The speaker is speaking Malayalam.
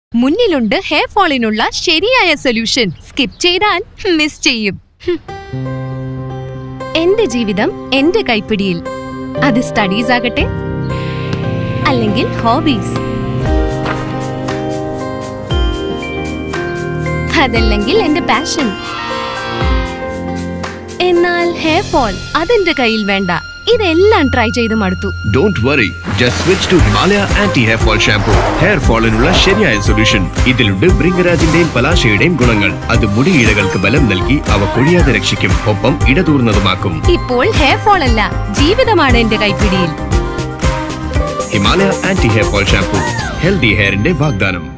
മുന്നിലുണ്ട് ഹെയർ ഫോളിനുള്ള ശരിയായ സൊല്യൂഷൻ സ്കിപ്പ് ചെയ്താൽ മിസ് ചെയ്യും ഹും. എന്റെ ജീവിതം എന്റെ കൈപ്പിടിയിൽ അത് സ്റ്റഡീസ് ആകട്ടെ അല്ലെങ്കിൽ ഹോബീസ് അതല്ലെങ്കിൽ എന്റെ പാഷൻ എന്നാൽ ഹെയർ ഫോൾ അതെന്റെ കയ്യിൽ വേണ്ട ഇതെല്ലാം ട്രൈ ചെയ്ത് മടുത്തു don't worry just switch to Himalaya anti hair fall shampoo hair ഫോളിനുള്ള ശരിയായ സൊല്യൂഷൻ ഇതിലുണ്ട് ഭൃംഗരാജിന്റെയും പലാശയുടെയും ഗുണങ്ങൾ അത് മുടിയിഴകൾക്ക് ബലം നൽകി അവ കൊഴിയാതെ രക്ഷിക്കും ഒപ്പം ഇടതൂർന്നതുമാക്കും ഇപ്പോൾ ഹെയർ ഫോൾ അല്ല ജീവിതമാണ് എന്റെ കൈപ്പിടിയിൽ Himalaya anti hair fall shampoo healthy ഹെയറിന്റെ വാഗ്ദാനം